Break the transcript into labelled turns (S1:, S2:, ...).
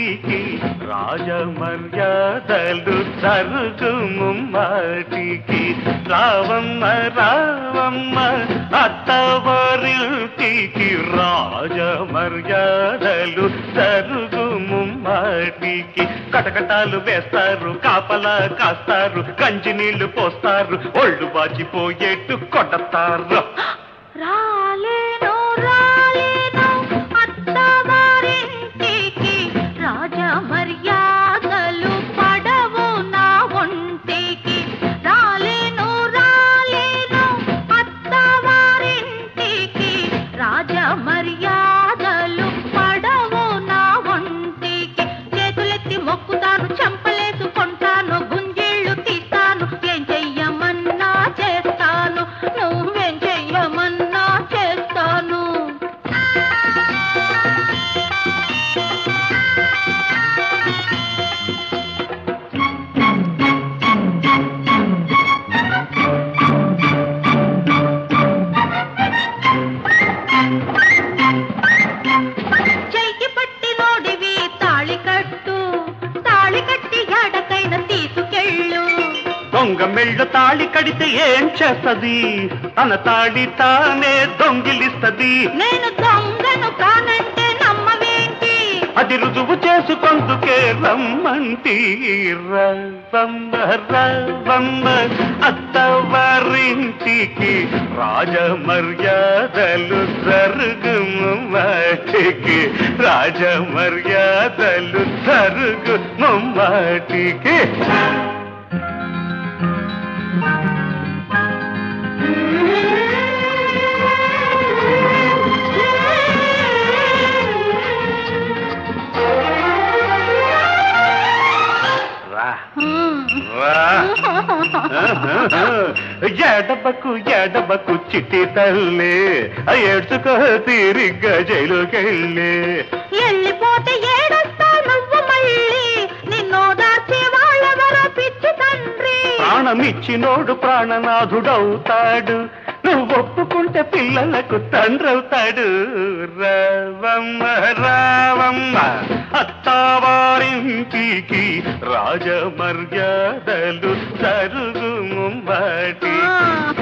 S1: ఇంటికి రాజమర్యాదలు జరుగు ముమ్మాటికి రావమ్మ రావమ్మ అత్తవారింటికి రాజమర్యాదలు జరుగు ముమ్మాటికి కటకటాలు వేస్తారు కాపలా కాస్తారు కంచి నీళ్లు పోస్తారు ఒళ్ళు బాచిపోయేట్టు కొడతారు
S2: రాలేను రాలేను అత్తవారింటికి రాజ మర్యాదలు పడవు నా ఒంటికి రాలేను రాలేను అత్తవారింటికి రాజ మర్యాదలు పడవు నా ఒంటికి చేతులెత్తి మొక్కుతాను చెంపలేసుకుంటాను గుంజేళ్ళు తీస్తాను ఏం చెయ్యమన్నా చేస్తాను నువ్వేం చెయ్యమన్నా చేస్తాను చెయ్యి పట్టి నోడివి తాళి కట్టు తాళి కట్టి ఎడకైన తీసుకెళ్ళు
S1: దొంగ మెళ్ళ తాళి కడితే ఏం చేస్తది తన తాళి తానే దొంగిలిస్తది
S2: నేను దొంగను కానంటే నమ్మవేంటి
S1: అది రుజువు చేసుకొందుకే రమ్మంటి రవ్వమ్మ రవ్వమ్మ అత్తవారింటికి రాజ మర్యాదలు జరుగుము మాటికి రాజ మర్యాదలు జరుగుము మాటికి రా రా ఎడబకు ఎడబకు చిట్టి తల్లి ఏడ్చుకో తీరిగ్గా జైలుకెళ్ళి
S2: వెళ్ళిపోతే ఏడొస్తా నువ్వు మళ్ళీ నిన్నో దాచి వాళ్ళెవరో పిచ్చి తండ్రి
S1: ప్రాణమిచ్చినోడు ప్రాణనాథుడవుతాడు నువ్వు ఒప్పుకుంటే పిల్లలకు తండ్రవుతాడు రావమ్మ రావమ్మ అత్తావారింటికి రాజ మర్యాదలు జరుగు ముమ్మాటి